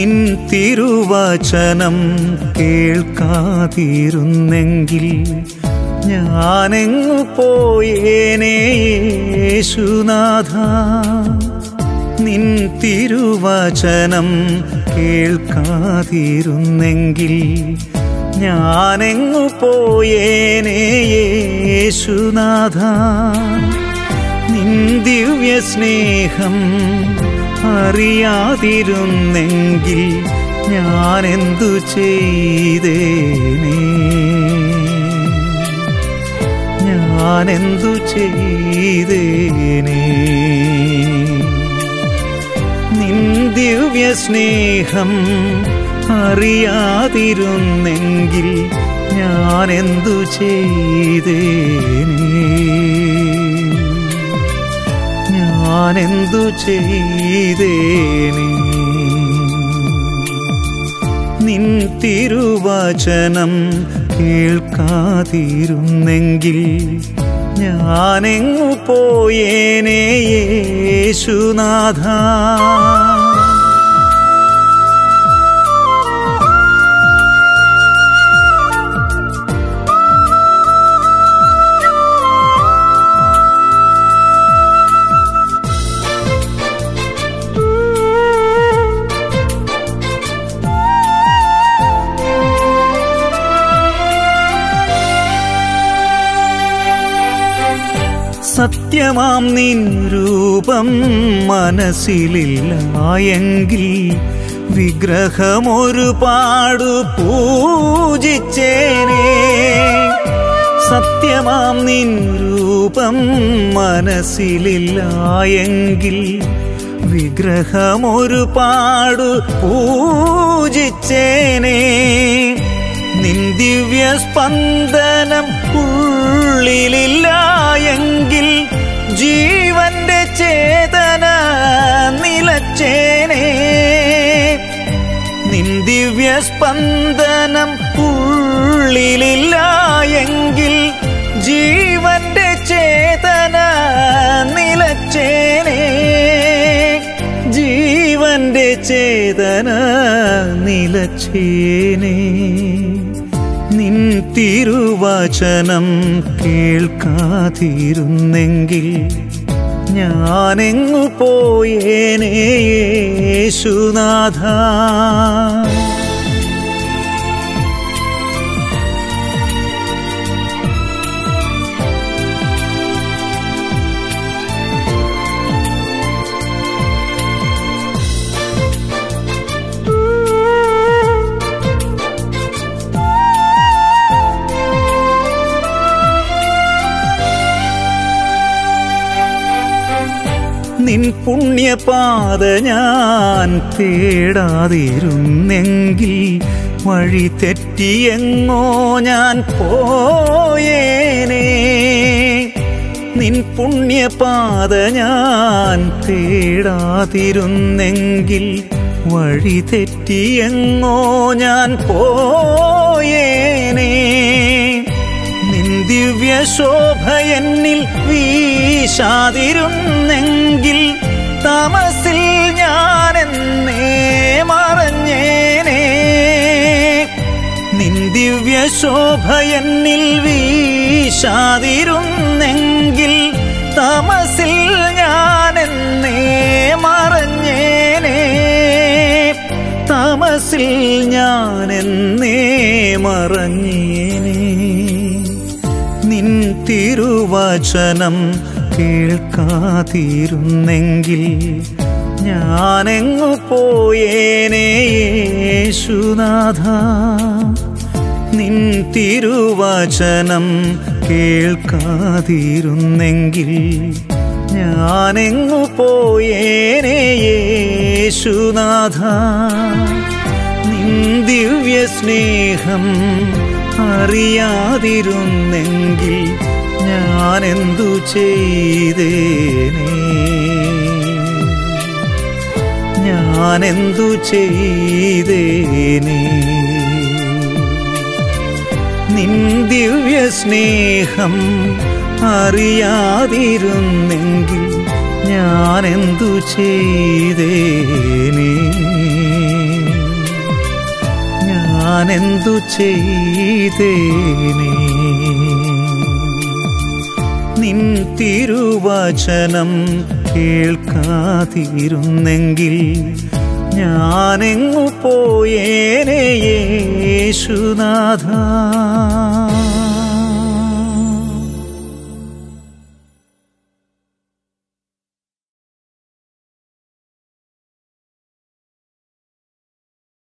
നിൻ തിരുവചനം കേൾക്കാതിരുന്നെങ്കിൽ ഞാനെങ്ങു പോയേനേ യേശുനാഥ നിൻ തിരുവചനം കേൾക്കാതിരുന്നെങ്കിൽ ഞാനെങ്ങു പോയേനേ യേശുനാഥ നിൻ ദിവ്യ സ്നേഹം അറിയാതിരുന്നെങ്കിൽ ഞാനെന്തു ചെയ്തേനേ ഞാനെന്തു ചെയ്തേനേ നിൻ ദിവ്യ സ്നേഹം അറിയാതിരുന്നെങ്കിൽ ഞാനെന്തു ചെയ്തേനേ ഞാനെന്തു ചെയ്തേനേ നിൻ തിരുവചനം കേൾക്കാതിരുന്നെങ്കിൽ ഞാനെങ്ങു പോയേനേ യേശുനാഥ സത്യമാം നിൻ രൂപം മനസ്സിലില്ലായെങ്കിൽ വിഗ്രഹമൊരുപാടു പൂജിച്ചേനേ സത്യമാം നിൻ രൂപം മനസ്സിലില്ലായെങ്കിൽ വിഗ്രഹമൊരുപാടു പൂജിച്ചേനേ നിൻ ദിവ്യ സ്പന്ദനം ഉള്ളിലില്ല എങ്കിൽ ജീവന്റെ ചേതന നിലച്ചേനേ നിൻ ദിവ്യ സ്പന്ദനം ഉള്ളിലില്ല എങ്കിൽ ജീവന്റെ ചേതന നിലച്ചേനേ ജീവന്റെ ചേതന നിലച്ചേനേ നിൻ തിരുവചനം കേൾക്കാതിരുന്നെങ്കിൽ ഞാനെങ്ങു പോയേനേ യേശുനാഥ നിൻ പുണ്യപാത ഞാൻ തേടാതിരുന്നെങ്കിൽ വഴി തെറ്റിയെങ്ങോ ഞാൻ പോയേനേ നിൻ പുണ്യപാത ഞാൻ തേടാതിരുന്നെങ്കിൽ വഴി തെറ്റിയെങ്ങോ ഞാൻ പോയേനേ നിൻ ദിവ്യ ശോഭ എന്നിൽ വീശാതിരുന്നെങ്കിൽ തമസിൽ ഞാനെന്നേ മറഞ്ഞേനേ നിൻ ദിവ്യ ശോഭ എന്നിൽ വീശാതിരുന്നെങ്കിൽ തമസിൽ ഞാനെന്നേ മറഞ്ഞേനേ തമസിൽ ഞാനെന്നേ മറഞ്ഞേനേ നിൻ തിരുവചനം കേൾക്കാതിരുന്നെങ്കിൽ ഞാനെങ്ങു പോയേനേ യേശുനാഥ നിൻ തിരുവചനം കേൾക്കാതിരുന്നെങ്കിൽ ഞാനെങ്ങു പോയേനേ യേശുനാഥ നിൻ ദിവ്യ സ്നേഹം അറിയാതിരുന്നെങ്കിൽ ഞാനെന്തു ചെയ്തേനേ ഞാനെന്തു ചെയ്തേനേ നിൻ ദിവ്യ സ്നേഹം അറിയാതിരുന്നെങ്കിൽ ഞാനെന്തു ചെയ്തേനേ ഞാനെന്തു ചെയ്തേനേ നിൻ തിരുവചനം കേൾക്കാതിരുന്നെങ്കിൽ ഞാനെങ്ങു പോയേനെ യേശുനാഥ